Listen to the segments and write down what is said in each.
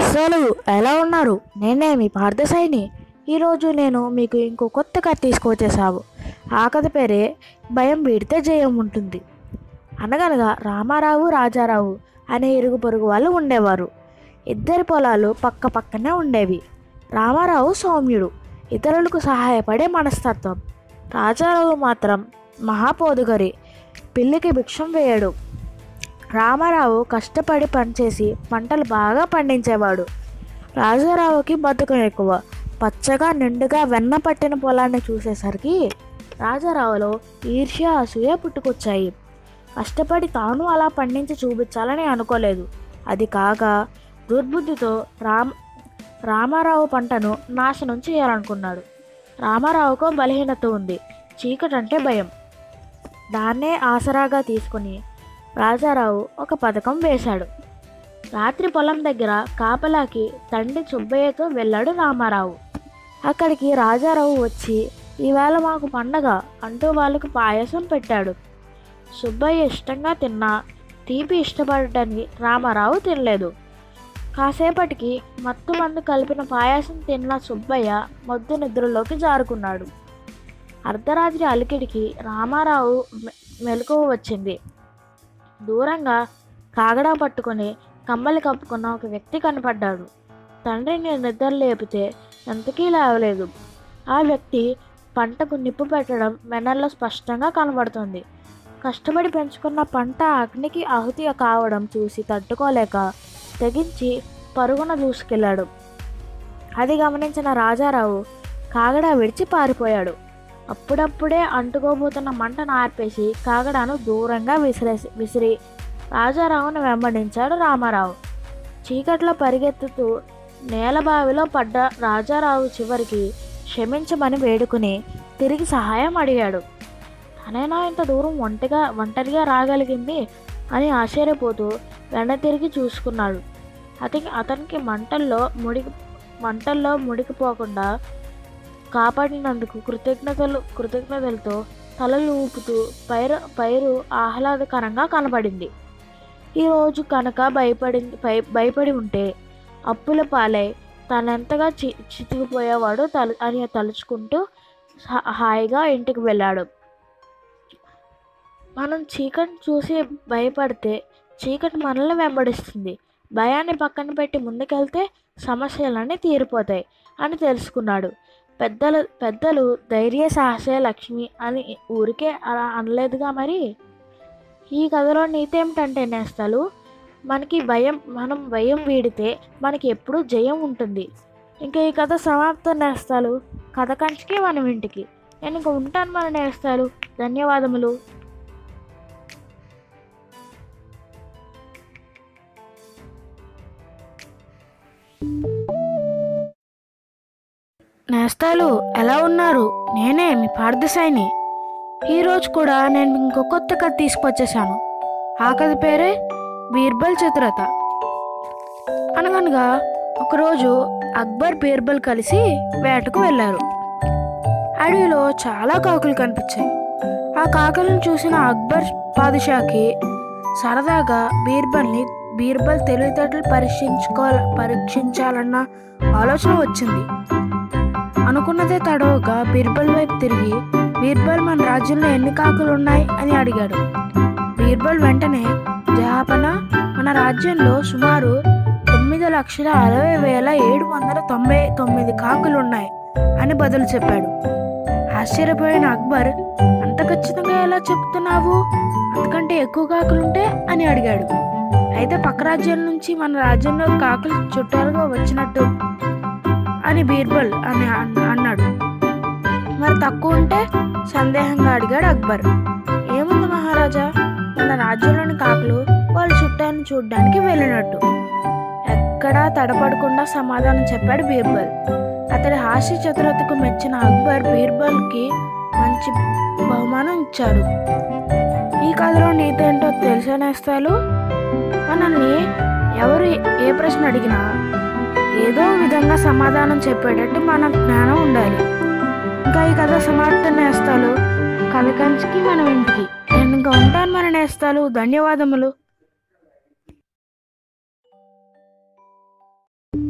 నేస్తాలు ఎలా ఉన్నారు నేనే మీ పార్థసాయిని ఈరోజు నేను మీకు ఇంకో కొత్త కథ తీసుకొచ్చేసావు ఆ కథ పేరే భయం వీడితే జయం ఉంటుంది అనగనగా రామారావు రాజారావు అనే ఇరుగు పొరుగు వాళ్ళు ఉండేవారు ఇద్దరి పొలాలు పక్క పక్కనే ఉండేవి రామారావు సౌమ్యుడు ఇతరులకు సహాయపడే మనస్తత్వం రాజారావు మాత్రం మహాపోదుగరి పిల్లికి భిక్షం వేయడు రామారావు కష్టపడి పనిచేసి పంటలు బాగా పండించేవాడు రాజారావుకి బతుకం ఎక్కువ పచ్చగా నిండుగా వెన్న పట్టిన పొలాన్ని చూసేసరికి రాజారావులో ఈర్ష్య అసూయ పుట్టుకొచ్చాయి కష్టపడి తాను అలా పండించి చూపించాలని అనుకోలేదు అది కాక దుర్బుద్ధితో రామ్ రామారావు పంటను నాశనం చేయాలనుకున్నాడు రామారావుకు బలహీనత ఉంది చీకటి అంటే భయం దాన్నే ఆసరాగా తీసుకుని రాజారావు ఒక పథకం వేశాడు రాత్రి పొలం దగ్గర కాపలాకి తండ్రి సుబ్బయ్యతో వెళ్ళాడు రామారావు అక్కడికి రాజారావు వచ్చి ఈవేళ మాకు పండగ అంటూ వాళ్ళకు పాయసం పెట్టాడు సుబ్బయ్య ఇష్టంగా తిన్నా తీపి ఇష్టపడటానికి రామారావు తినలేదు కాసేపటికి మత్తు మందు కలిపిన పాయసం తిన్న సుబ్బయ్య మొద్దు నిద్రలోకి జారుకున్నాడు అర్ధరాత్రి అలికిడికి రామారావు మె- మెలకువ వచ్చింది దూరంగా కాగడా పట్టుకొని కమ్మలి కప్పుకున్న ఒక వ్యక్తి కనపడ్డాడు తండ్రిని నిద్ర లేపితే ఎంతకీ లేవలేదు ఆ వ్యక్తి పంటకు నిప్పు పెట్టడం మెనల్లో స్పష్టంగా కనబడుతుంది కష్టపడి పెంచుకున్న పంట అగ్నికి ఆహుతి కావడం చూసి తట్టుకోలేక తెగించి పరుగున దూసుకెళ్ళాడు అది గమనించిన రాజారావు కాగడా విడిచి పారిపోయాడు అప్పుడప్పుడే అంటుకోబోతున్న మంటను ఆర్పేసి కాగడాను దూరంగా విసిరేసి విసిరి రాజారావును వెంబడించాడు రామారావు చీకట్లో పరిగెత్తుతూ నేలబావిలో పడ్డ రాజారావు చివరికి క్షమించమని వేడుకుని తిరిగి సహాయం అడిగాడు తనేనా ఇంత దూరం ఒంటిగా ఒంటరిగా రాగలిగింది అని ఆశ్చర్యపోతూ వెన తిరిగి చూసుకున్నాడు అతనికి అతనికి మంటల్లో ముడికి మంటల్లో ముడికిపోకుండా కాపాడినందుకు కృతజ్ఞతలు కృతజ్ఞతలతో తలలు ఊపుతూ పైరు పైరు ఆహ్లాదకరంగా కనబడింది ఈరోజు కనుక భయపడి భయ భయపడి ఉంటే అప్పుల పాలై తనెంతగా చి చితికిపోయేవాడు తల అని తలుచుకుంటూ హా- హాయిగా ఇంటికి వెళ్ళాడు మనం చీకటి చూసి భయపడితే చీకటి మనల్ని వెంబడిస్తుంది భయాన్ని పక్కన పెట్టి ముందుకెళ్తే సమస్యలన్నీ తీరిపోతాయి అని తెలుసుకున్నాడు పెద్దలు పెద్దలు ధైర్య సాహసే లక్ష్మి అని ఊరికే అలా అనలేదుగా మరి ఈ కథలో నీతి ఏమిటంటే నేస్తాలు మనకి భయం మనం భయం వీడితే మనకి ఎప్పుడూ జయం ఉంటుంది ఇంకా ఈ కథ సమాప్తం నేస్తాలు కథ కంచికి మనం ఇంటికి నేను ఇంకా ఉంటాను మన నేస్తాలు ధన్యవాదములు నేస్తాలు ఎలా ఉన్నారు నేనే మీ పార్థసాయిని ఈరోజు కూడా నేను ఇంకో కొత్త కథ తీసుకొచ్చేసాను ఆ కథ పేరే బీర్బల్ చతురత అనగనగా ఒకరోజు అక్బర్ బీర్బల్ కలిసి వేటకు వెళ్ళారు అడవిలో చాలా కాకులు కనిపించాయి ఆ కాకులను చూసిన అక్బర్ పాదుషాకి సరదాగా బీర్బల్ని బీర్బల్ తెలివితేటలు పరీక్షించుకో పరీక్షించాలన్న ఆలోచన వచ్చింది అనుకున్నదే తడవగా బీర్బల్ వైపు తిరిగి బీర్బల్ మన రాజ్యంలో ఎన్ని కాకులు ఉన్నాయి అని అడిగాడు బీర్బల్ వెంటనే జహాపన మన రాజ్యంలో సుమారు తొమ్మిది లక్షల అరవై వేల ఏడు వందల తొంభై తొమ్మిది కాకులు ఉన్నాయి అని బదులు చెప్పాడు ఆశ్చర్యపోయిన అక్బర్ అంత ఖచ్చితంగా ఎలా చెప్తున్నావు అంతకంటే ఎక్కువ కాకులుంటే అని అడిగాడు అయితే పక్క రాజ్యాల నుంచి మన రాజ్యంలో కాకులు చుట్టాలుగా వచ్చినట్టు అని బీర్బల్ అని అన్- అన్నాడు మరి తక్కువ ఉంటే సందేహంగా అడిగాడు అక్బర్ ఏముంది మహారాజా మన రాజ్యంలోని కాకులు వాళ్ళ చుట్టాన్ని చూడ్డానికి వెళ్ళినట్టు ఎక్కడా తడపడకుండా సమాధానం చెప్పాడు బీర్బల్ అతడి హాస్య చతురతకు మెచ్చిన అక్బర్ బీర్బల్కి మంచి బహుమానం ఇచ్చాడు ఈ కథలో నీతి ఏంటో తెలిసేనేస్తాలు మనల్ని ఎవరు ఏ ప్రశ్న అడిగినా ఏదో విధంగా సమాధానం చెప్పేటట్టు మన జ్ఞానం ఉండాలి ఇంకా ఈ కథ సమాప్తం నేస్తాలు కథ కంచికి మనం ఇంటికి నేను ఇంకా ఉంటాను మన నేస్తాలు ధన్యవాదములు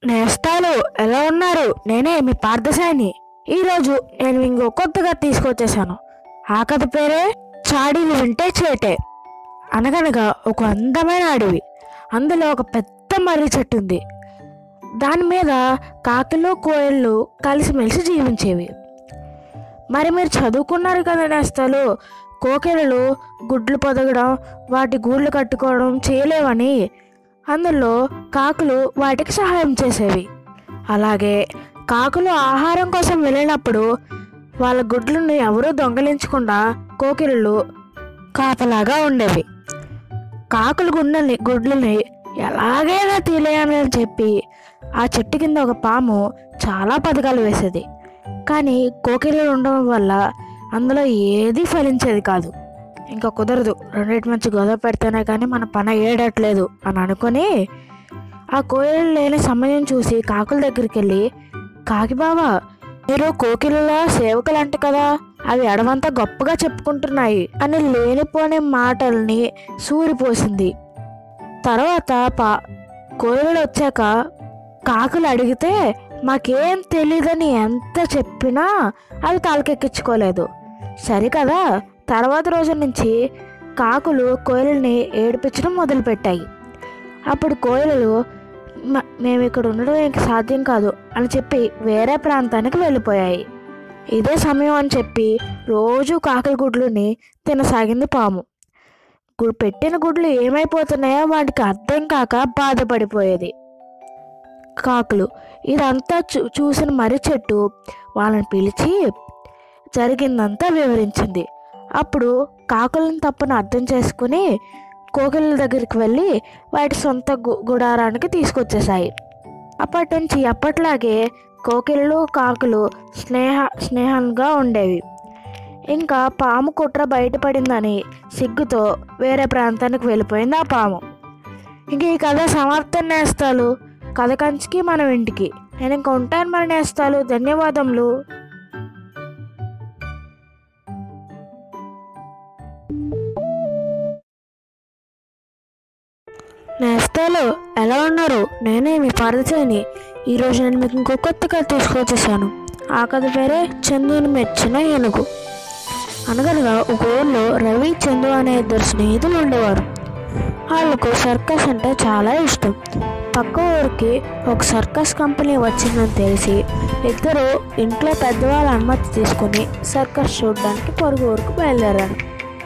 నేస్తాలు ఎలా ఉన్నారు నేనే మీ పార్థసాయిని ఈరోజు నేను ఇంకో కొత్తగా తీసుకొచ్చేసాను ఆ కథ పేరే చాడీలు వింటే చేటే అనగనగా ఒక అందమైన అడవి అందులో ఒక పెద్ద మర్రి చెట్టు ఉంది దాని మీద కాకిలు కోయళ్ళు కలిసిమెలిసి జీవించేవి మరి మీరు చదువుకున్నారు కదా నేస్తాలు కోకిలలు గుడ్లు పొదగడం వాటి గూళ్ళు కట్టుకోవడం చేయలేవని అందులో కాకులు వాటికి సహాయం చేసేవి అలాగే కాకులు ఆహారం కోసం వెళ్ళినప్పుడు వాళ్ళ గుడ్లను ఎవరూ దొంగలించకుండా కోకిలలు కాపలాగా ఉండేవి కాకులు గుండెల్ని గుడ్లని ఎలాగైనా తీలేయాలని చెప్పి ఆ చెట్టు కింద ఒక పాము చాలా పథకాలు వేసేది కానీ కోకిలలు ఉండడం వల్ల అందులో ఏది ఫలించేది కాదు ఇంకా కుదరదు రెండింటి మంచి గొడవ పెడితేనే కానీ మన పని ఏడట్లేదు అని అనుకొని ఆ కోయిలు లేని సమయం చూసి కాకుల దగ్గరికి వెళ్ళి కాకి బావా మీరు కోకిల సేవకులు అంట కదా అవి అడవంతా గొప్పగా చెప్పుకుంటున్నాయి అని లేనిపోని మాటల్ని సూరిపోసింది తర్వాత పా కోయిలు వచ్చాక కాకులు అడిగితే మాకేం తెలీదని ఎంత చెప్పినా అవి తలకెక్కించుకోలేదు సరికదా తర్వాత రోజు నుంచి కాకులు కోయిలని ఏడిపించడం మొదలుపెట్టాయి అప్పుడు కోయిలలు "మ- మేము ఇక్కడ ఉండడం ఇంక సాధ్యం కాదు అని చెప్పి వేరే ప్రాంతానికి వెళ్ళిపోయాయి ఇదే సమయం అని చెప్పి రోజు కాకుల గుడ్లని తినసాగింది పాము గు- పెట్టిన గుడ్లు ఏమైపోతున్నాయో వాటికి అర్థం కాక బాధపడిపోయేది కాకులు ఇదంతా చూ చూసిన మర్రి చెట్టు వాళ్ళని పిలిచి జరిగిందంతా వివరించింది అప్పుడు కాకులను తప్పును అర్థం చేసుకుని కోకిల దగ్గరికి వెళ్ళి వాటి సొంత గు- గుడారానికి తీసుకొచ్చేసాయి అప్పటి నుంచి అప్పట్లాగే కోకిలలు కాకులు స్నేహ స్నేహంగా ఉండేవి ఇంకా పాము కుట్ర బయటపడిందని సిగ్గుతో వేరే ప్రాంతానికి వెళ్ళిపోయింది ఆ పాము ఇంక ఈ కథ సమాప్తం నేస్తాలు కథ కంచికి మనం ఇంటికి నేను ఇంక ఉంటాను మరి నేస్తాలు ధన్యవాదములు నేస్తాలు ఎలా ఉన్నారు నేనే మీ పార్థసాయిని ఈరోజు నేను మీకు ఇంకో కొత్త కథ తీసుకొచ్చేసాను ఆ కథ పేరే చందుని మెచ్చిన ఏనుగు అనగనగా ఒక ఊళ్ళో రవి చందు అనే ఇద్దరు స్నేహితులు ఉండేవారు వాళ్ళకు సర్కస్ అంటే చాలా ఇష్టం పక్క ఊరికి ఒక సర్కస్ కంపెనీ వచ్చిందని తెలిసి ఇద్దరు ఇంట్లో పెద్దవాళ్ళ అనుమతి తీసుకుని సర్కస్ చూడడానికి పొరుగు ఊరికి బయలుదేరారు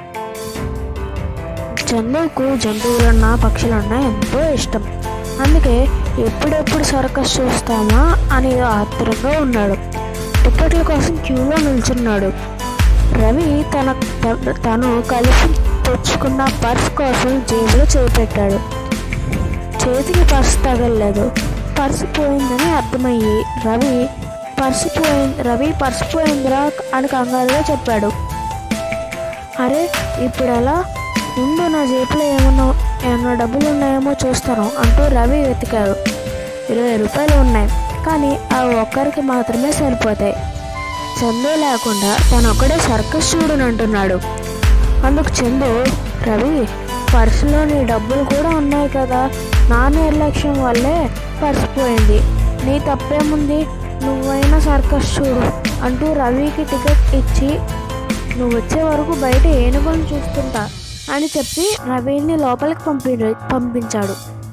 చందుకు జంతువులన్నా పక్షులన్నా ఎంతో ఇష్టం అందుకే ఎప్పుడెప్పుడు సర్కస్ చూస్తామా అని ఆత్రంగా ఉన్నాడు టికెట్ల కోసం క్యూలో నిల్చున్నాడు రవి తన త- తను కలిసి తెచ్చుకున్న పర్స్ కోసం జేబులో చేపెట్టాడు చేతికి పర్స్ తగలలేదు పర్స్ పోయిందని అర్థమయ్యి రవి పర్స్ పోయింది రవి పర్స్ పోయిందిరా అని కంగారుగా చెప్పాడు అరే ఇప్పుడు ఎలా ఉండు నా జేబులో ఏమన్నా ఏమన్నా డబ్బులు ఉన్నాయేమో చూస్తాను అంటూ రవి వెతికాడు ఇరవై రూపాయలు ఉన్నాయి కానీ అవి ఒక్కరికి మాత్రమే సరిపోతాయి చందు లేకుండా తను ఒక్కడే సర్కస్ చూడని అంటున్నాడు అందుకు చందు రవి పర్సులో నీ డబ్బులు కూడా ఉన్నాయి కదా నా నిర్లక్ష్యం వల్లే పర్సు పోయింది నీ తప్పేముంది నువ్వైనా సర్కస్ చూడు అంటూ రవికి టికెట్ ఇచ్చి నువ్వు వచ్చే వరకు బయట ఏనుగులను చూస్తుంటా అని చెప్పి రవిని లోపలికి పంపి పంపించాడు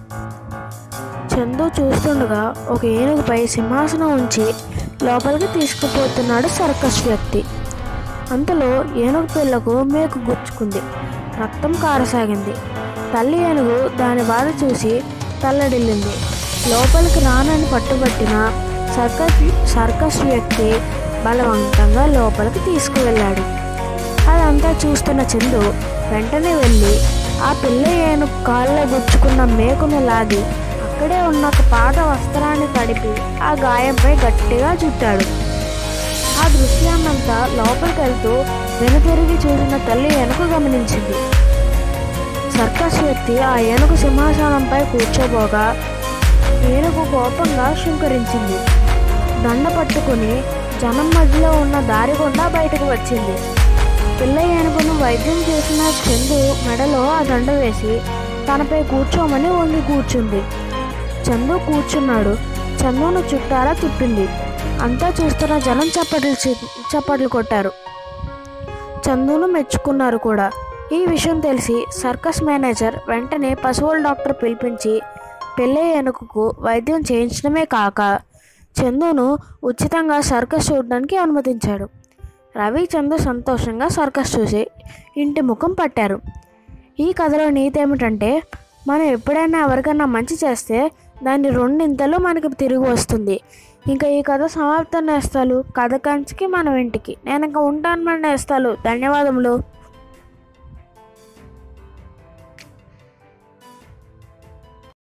చందు చూస్తుండగా ఒక ఏనుగుపై సింహాసనం ఉంచి లోపలికి తీసుకుపోతున్నాడు సర్కస్ వ్యక్తి అంతలో ఏనుగు పిల్లకు మేకు గుచ్చుకుంది రక్తం కారసాగింది తల్లి ఏనుగు దాని బాధ చూసి తల్లడిల్లింది లోపలికి రానని పట్టుబట్టిన సర్కస్ సర్కస్ వ్యక్తి బలవంతంగా లోపలికి తీసుకువెళ్ళాడు అదంతా చూస్తున్న చందు వెంటనే వెళ్ళి ఆ పిల్ల ఏనుగు కాళ్ళ గుచ్చుకున్న మేకును లాగి అక్కడే ఉన్న ఒక పాత వస్త్రాన్ని తడిపి ఆ గాయంపై గట్టిగా చుట్టాడు ఆ దృశ్యాన్నంతా లోపలికి వెళ్తూ వెనుతిరిగి చూసిన తల్లి ఏనుగు గమనించింది సర్కస్ వ్యక్తి ఆ ఏనుగు సింహాసనంపై కూర్చోబోగా ఏనుగు కోపంగా శృంకరించింది దండ పట్టుకుని జనం మధ్యలో ఉన్న దారి గుండా బయటకు వచ్చింది పిల్ల ఏనుగును వైద్యం చేసిన చందు మెడలో ఆ దండ వేసి తనపై కూర్చోమని వంగి కూర్చుంది చందు కూర్చున్నాడు చందును చుట్టారా తిప్పింది అంతా చూస్తున్న జనం చప్పట్లు చి- చప్పట్లు కొట్టారు చందును మెచ్చుకున్నారు కూడా ఈ విషయం తెలిసి సర్కస్ మేనేజర్ వెంటనే పశువుల డాక్టర్ పిలిపించి పెళ్ళే ఏనుగుకు వైద్యం చేయించడమే కాక చందును ఉచితంగా సర్కస్ చూడడానికి అనుమతించాడు రవి చందు సంతోషంగా సర్కస్ చూసి ఇంటి ముఖం పట్టారు ఈ కథలో నీతి ఏమిటంటే మనం ఎప్పుడైనా ఎవరికైనా మంచి చేస్తే దాని రెండింతలు మనకి తిరిగి వస్తుంది ఇంకా ఈ కథ సమాప్తం నేస్తాలు కథ కంచికి మనం ఇంటికి నేను ఇంకా ఉంటాను మన నేస్తాలు ధన్యవాదములు